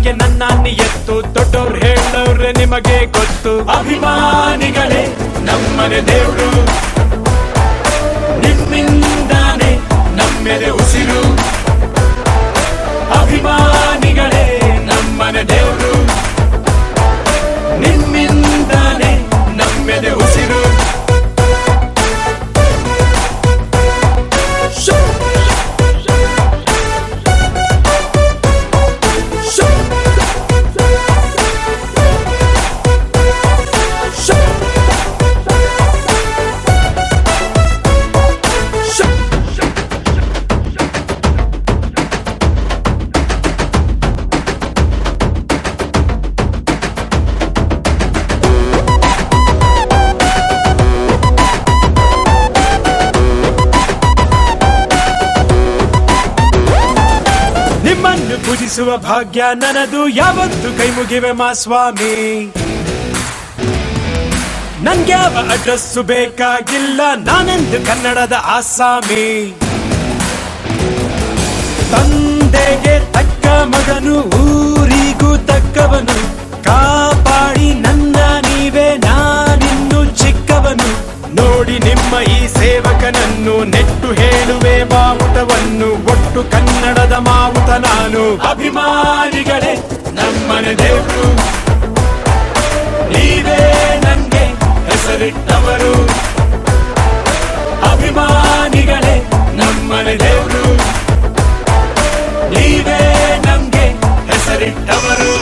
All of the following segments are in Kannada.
ಯಾಕೆ ನನ್ನ ನಿಯತ್ತು ದೊಡ್ಡವ್ರು ಹೇಳವ್ರೆ ನಿಮಗೆ ಗೊತ್ತು ಅಭಿಮಾನಿಗಳೇ ನಮ್ಮನೆ ದೇವ್ರು ನಿಮ್ಮಿಂದಾನೆ ನಮ್ಮೆದೆ ಉಸಿರು ಅಭಿಮಾನಿಗಳೇ ನಮ್ಮನೆ ದೇವ್ರು ನಿಮ್ಮಿಂದಾನೆ ನಮ್ಮೆದೆ ಉಸಿರು ನಿಮ್ಮನ್ನು ಪೂಜಿಸುವ ಭಾಗ್ಯ ನನದು ಯಾವತ್ತು ಕೈ ಮುಗಿವೆ ಮಾ ಸ್ವಾಮಿ ನನ್ಗ್ಯಾವ ಅಡ್ರೆಸ್ಸು ಬೇಕಾಗಿಲ್ಲ ನಾನೆಂದು ಕನ್ನಡದ ಆಸಾಮಿ ತಂದೆಗೆ ತಕ್ಕ ಮಗನು ಊರಿಗೂ ತಕ್ಕವನು ಕಾಪಾಡಿ ನನ್ನ ನೀವೇ ನಾನಿನ್ನು ಚಿಕ್ಕವನು ನೋಡಿ ನಿಮ್ಮ ಈ ಸೇವಕನನ್ನು ನೆಟ್ಟು ಹೇಳುವೆ ಮಾವುತವನ್ನು ಒಟ್ಟು ಕನ್ನಡದ ಮಾವುತ ನಾನು ಅಭಿಮಾನಿಗಳೇ ನಮ್ಮನೆ ದೇವರು ನೀವೇ ನಂಗೆ ಹೆಸರಿಟ್ಟವರು ಅಭಿಮಾನಿಗಳೇ ನಮ್ಮನೆ ದೇವರು ನೀವೇ ನಮ್ಗೆ ಹೆಸರಿಟ್ಟವರು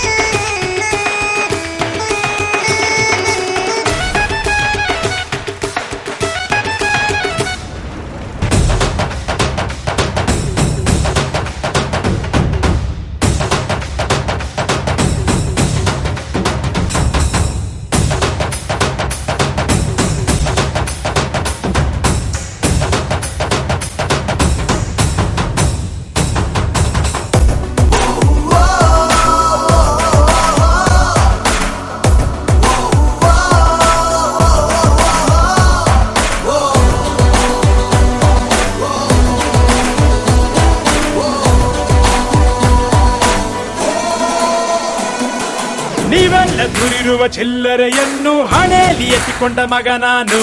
ನೀವೆಲ್ಲ ದುರಿರುವ ಚಿಲ್ಲರೆಯನ್ನು ಹಣೆಯಲ್ಲಿ ಎತ್ತಿಕೊಂಡ ಮಗ ನಾನು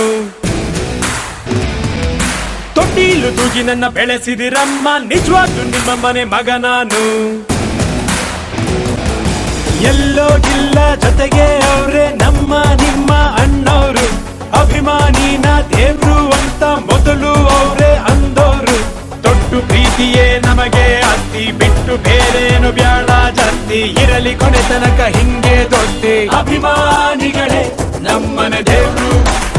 ತೊಟ್ಟಿಲು ತೂಗಿ ನನ್ನ ಬೆಳೆಸಿದಿರಮ್ಮ ನಿಜವಾಗ್ಲೂ ನಿಮ್ಮ ಮನೆ ಮಗ ನಾನು ಎಲ್ಲೋ ಇಲ್ಲ ಜೊತೆಗೆ ಅವ್ರೆ ನಮ್ಮ ನಿಮ್ಮ ಅಣ್ಣವ್ರು ಅಭಿಮಾನಿನ ದೇವ್ರು ಅಂತ ಮೊದಲು ಅವ್ರೆ ಅಂದೋರು ದೊಡ್ಡ ಪ್ರೀತಿಯೇ ನಮಗೆ ಅತ್ತಿ ಬಿಟ್ಟು ಬೇರೇನು ಬ್ಯಾಡ ಜಾಸ್ತಿ ಇರಲಿ ಕೊನೆ ತನಕ ಹಿಂಗೆ ದೊಡ್ಡಿ ಅಭಿಮಾನಿಗಳೇ ನಮ್ಮನೆ ದೇವ್ರು